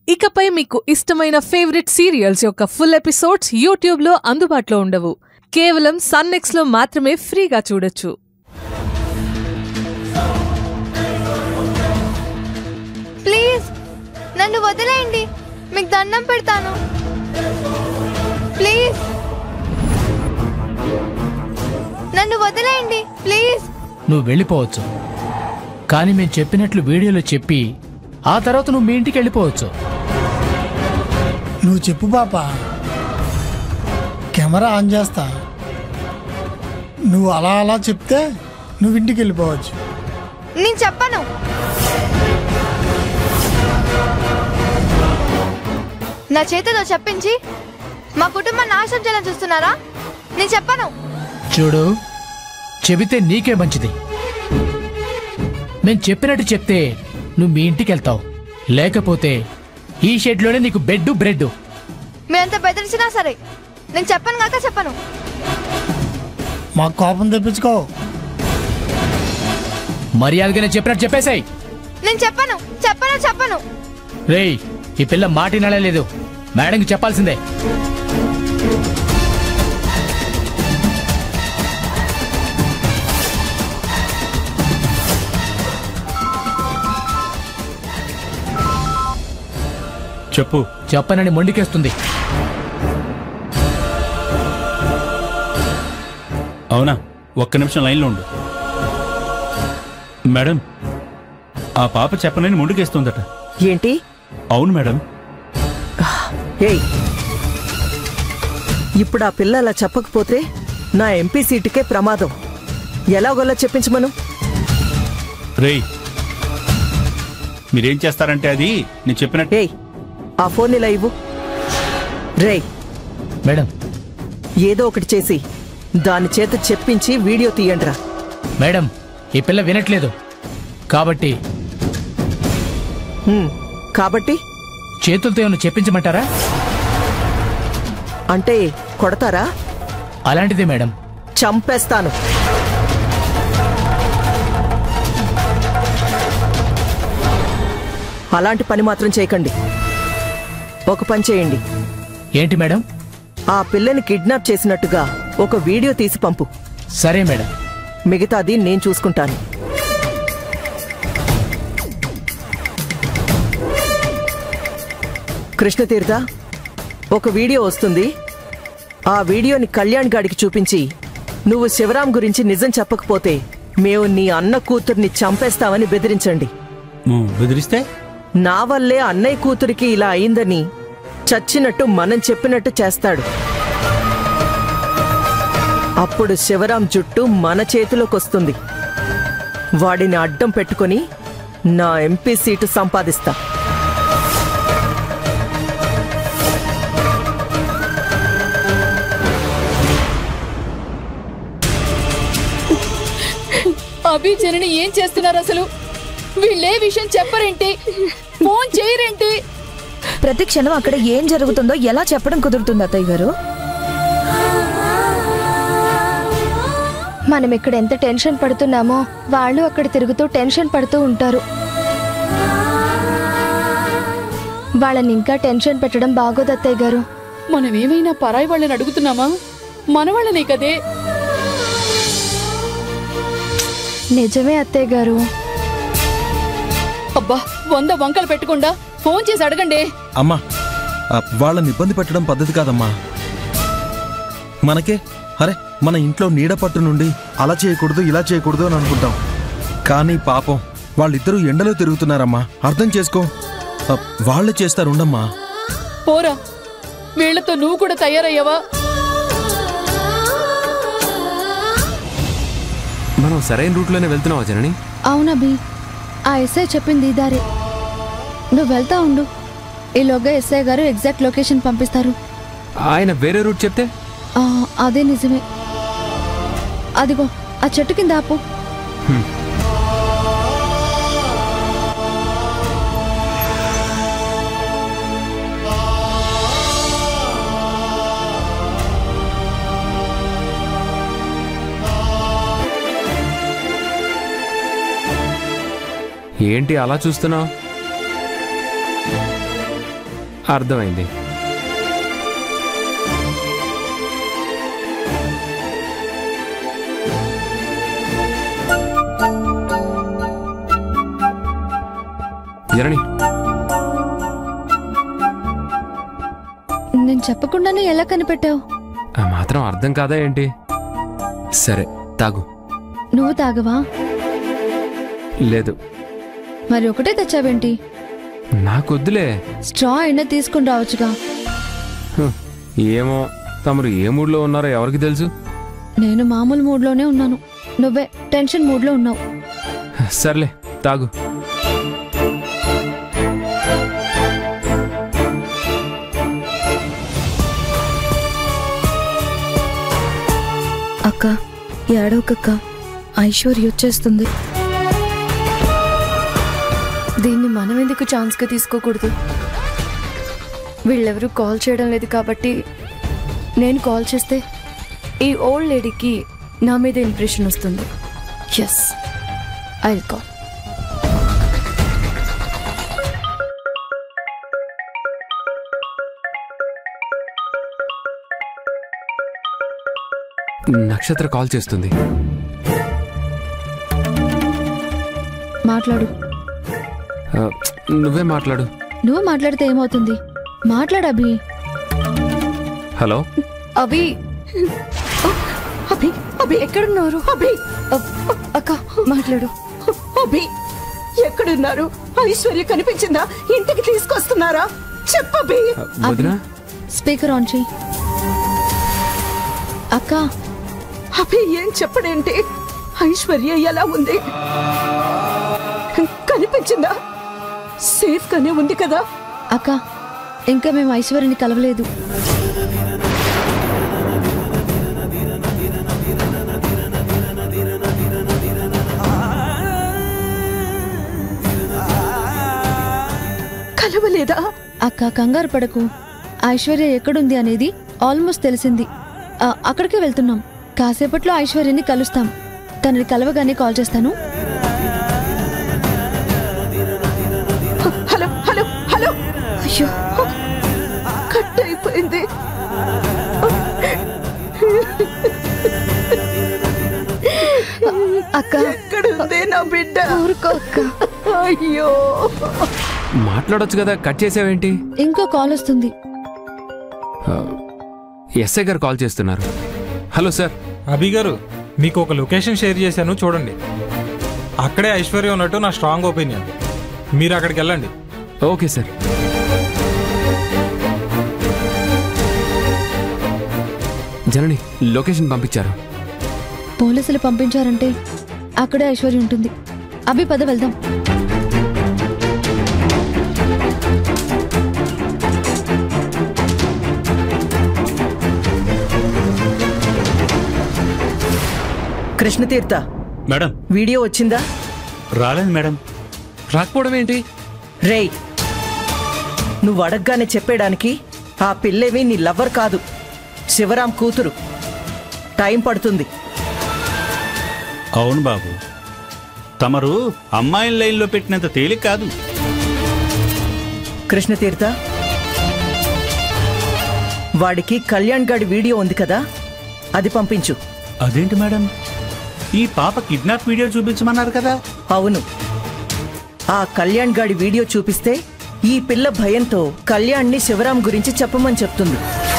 ఇకపై మీకు ఇష్టమైన ఫేవరెట్ సీరియల్స్ యొక్క ఫుల్ ఎపిసోడ్స్ యూట్యూబ్లో అందుబాటులో ఉండవు కేవలం సన్నెక్స్లో మాత్రమే ఫ్రీగా చూడొచ్చు ప్లీజ్ నన్ను వదిలేయండి మీకు దండం పెడతాను ప్లీజ్ నన్ను వదిలేయండి ప్లీజ్ నువ్వు వెళ్ళిపోవచ్చు కానీ మేము చెప్పినట్లు వీడియోలో చెప్పి ఆ తర్వాత నువ్వు మీ ఇంటికి వెళ్ళిపోవచ్చు నువ్వు చెప్పు పాప కెమెరా ఆన్ చేస్తా నువ్వు అలా అలా చెప్తే నువ్వు ఇంటికి వెళ్ళిపోవచ్చు నేను చెప్పను నా చేతితో చెప్పించి మా కుటుంబాన్ని నాశనం చేయాలని చూస్తున్నారా నేను చెప్పను చూడు చెబితే నీకే మంచిది మేము చెప్పినట్టు చెప్తే నువ్వు మీ ఇంటికి వెళ్తావు లేకపోతే ఈ షెడ్లోనే నీకు బెడ్ బ్రెడ్ మీరంత బెదిరించినా సరే నేను చెప్పను కాక చెప్పను మాకు కోపం తెప్పించుకో మర్యాదగానే చెప్పినట్టు చెప్పేశాయి నేను చెప్పను చెప్పను చెప్పను రేయ్ ఈ పిల్ల మాట లేదు మేడంకి చెప్పాల్సిందే చెప్పు చెప్పనని మొండికేస్తుంది అవునా ఒక్క నిమిషం లైన్లో ఉండు మేడం ఆ పాప చెప్పనని ముందుకేస్తుందట ఏంటి అవును మేడం ఏయ్ ఇప్పుడు ఆ పిల్ల అలా చెప్పకపోతే నా ఎంపీ సీటుకే ప్రమాదం ఎలాగోలా చెప్పించమను రేయ్ మీరేం చేస్తారంటే అది నేను చెప్పినట్టు ఏయ్ ఆ ఫోన్ ఇలా ఇవ్వు రేయ్ మేడం ఏదో ఒకటి చేసి దాని చేత చెప్పించి వీడియో తీయండిరా మేడం ఈ పిల్ల వినట్లేదు కాబట్టి హ్మ్, కాబట్టి చేతులతో ఏమైనా చెప్పించమంటారా అంటే కొడతారా అలాంటిదే మేడం చంపేస్తాను అలాంటి పని మాత్రం చేయకండి ఒక పని చేయండి ఏంటి మేడం ఆ పిల్లని కిడ్నాప్ చేసినట్టుగా ఒక వీడియో తీసి పంపు సరే మేడం మిగతాది నేను చూసుకుంటాను కృష్ణతీర్థ ఒక వీడియో వస్తుంది ఆ వీడియోని కళ్యాణ్ గాడికి చూపించి నువ్వు శివరాం గురించి నిజం చెప్పకపోతే మేము నీ అన్న కూతుర్ని చంపేస్తామని బెదిరించండి ఉమ్, బెదిరిస్తే నా వల్లే అన్నయ్య కూతురికి ఇలా అయిందని చచ్చినట్టు మనం చెప్పినట్టు చేస్తాడు అప్పుడు శివరాం జుట్టు మన చేతిలోకొస్తుంది వాడిని అడ్డం పెట్టుకొని నా ఎంపీ సీటు సంపాదిస్తా అభి జనని ఏం చేస్తున్నారు అసలు వీళ్ళే విషయం చెప్పరేంటి ఫోన్ చేయరేంటి ప్రతి క్షణం అక్కడ ఏం జరుగుతుందో ఎలా చెప్పడం కుదురుతుంది అత్తయ్య గారు మనం ఇక్కడ ఎంత టెన్షన్ పడుతున్నామో వాళ్ళు అక్కడ తిరుగుతూ టెన్షన్ పడుతూ ఉంటారు వాళ్ళని ఇంకా టెన్షన్ పెట్టడం బాగోదు అత్తయ్య గారు మనం ఏమైనా పరాయి వాళ్ళని అడుగుతున్నామా మన వాళ్ళనే కదే నిజమే అత్తయ్య గారు అబ్బా వంద వంకలు పెట్టకుండా ఫోన్ చేసి అడగండి అమ్మా ఆ, వాళ్ళని ఇబ్బంది పెట్టడం పద్ధతి కాదమ్మా మనకే అరే మన ఇంట్లో నీడ పట్టు నుండి అలా చేయకూడదు ఇలా చేయకూడదు అని అనుకుంటాం కానీ పాపం వాళ్ళిద్దరూ ఎండలో తిరుగుతున్నారమ్మా అర్థం చేసుకో ఆ, వాళ్ళే చేస్తారు ఉండమ్మా పోరా వీళ్లతో నువ్వు కూడా తయారయ్యావా మనం సరైన రూట్లోనే వెళ్తున్నావా జనని అవునభి ఆ ఎస్ఐ చెప్పింది దారే నువ్వు వెళ్తా ఉండు ఈలోగా ఎస్ఐ గారు ఎగ్జాక్ట్ లొకేషన్ పంపిస్తారు ఆయన వేరే రూట్ చెప్తే ఆ, అదే నిజమే అదిగో ఆ చెట్టు కింద ఆపు ఏంటి అలా చూస్తున్నావు అర్థమైంది జనని నేను చెప్పకుండానే ఎలా కనిపెట్టావు ఆ మాత్రం అర్థం కాదా ఏంటి సరే తాగు నువ్వు తాగవా లేదు మరి ఒకటే తెచ్చావేంటి నాకొద్దులే స్ట్రా అయినా తీసుకుని రావచ్చుగా హ్, ఏమో తమరు ఏ మూడ్లో ఉన్నారో ఎవరికి తెలుసు నేను మామూలు మూడ్లోనే ఉన్నాను నువ్వే టెన్షన్ మూడ్లో ఉన్నావు సర్లే తాగు అక్క ఏడవకక్క ఐశ్వర్య వచ్చేస్తుంది దీన్ని మనం ఎందుకు ఛాన్స్గా తీసుకోకూడదు వీళ్ళెవరూ కాల్ చేయడం లేదు కాబట్టి నేను కాల్ చేస్తే ఈ ఓల్డ్ లేడీకి నా మీద ఇంప్రెషన్ వస్తుంది yes I call Nakshatra call చేస్తుంది మాట్లాడు ఆ, నువ్వే మాట్లాడు నువ్వు మాట్లాడితే ఏమవుతుంది మాట్లాడు అభి హలో అభి అభి అభి ఎక్కడున్నారు అభి అక్క మాట్లాడు అభి ఎక్కడున్నారు ఐశ్వర్య కనిపించిందా ఇంటికి తీసుకొస్తున్నారా చెప్పబి వదినా స్పీకర్ ఆన్ చేయి అక్క అభి ఏం చెప్పడేంటి ఐశ్వర్య ఎలా ఉంది కనిపించిందా సేఫ్ గానే ఉంది కదా అక్క ఇంకా మేము ఐశ్వర్యని కలవలేదు కలవలేదా అక్క కంగారు పడకు ఐశ్వర్య ఎక్కడుంది అనేది ఆల్మోస్ట్ తెలిసింది ఆ, అక్కడికే వెళ్తున్నాం కాసేపట్లో ఐశ్వర్యని కలుస్తాం తనని కలవగానే కాల్ చేస్తాను హలో హలో హలో అయ్యో కట్ అయిపోయింది అక్క ఎక్కడుంది నా బిడ్డ ఊరుకో అక్క అయ్యో మాట్లాడొచ్చు కదా కట్ చేసావేంటి ఇంకో కాల్ వస్తుంది ఆ, ఎస్ఐ గారు కాల్ చేస్తున్నారు హలో సార్ అభి గారు మీకు ఒక లొకేషన్ షేర్ చేశాను చూడండి అక్కడే ఐశ్వర్య ఉన్నట్టు నా స్ట్రాంగ్ ఒపీనియన్ మీరు అక్కడికి వెళ్ళండి ఓకే సార్ జనని లొకేషన్ పంపించారు పోలీసులు పంపించారంటే అక్కడే ఐశ్వర్య ఉంటుంది అభి పద వెళ్దాం కృష్ణతీర్థ మేడం వీడియో వచ్చిందా రాలేదు మేడం రాకపోవడం ఏంటి రేయ్ నువ్వు అడగగానే చెప్పేయడానికి ఆ పిల్లేవి నీ లవ్వర్ కాదు శివరాం కూతురు టైం పడుతుంది అవును బాబు తమరు అమ్మాయిల లైన్లో పెట్టినంత తేలిక కాదు కృష్ణతీర్థ వాడికి కళ్యాణ్ గాడి వీడియో ఉంది కదా అది పంపించు అదేంటి మేడం ఈ పాప కిడ్నాప్ వీడియో చూపించమన్నారు కదా అవును ఆ కళ్యాణ్ గాడి వీడియో చూపిస్తే ఈ పిల్ల భయంతో కళ్యాణ్ని శివరాం గురించి చెప్పమని చెప్తుంది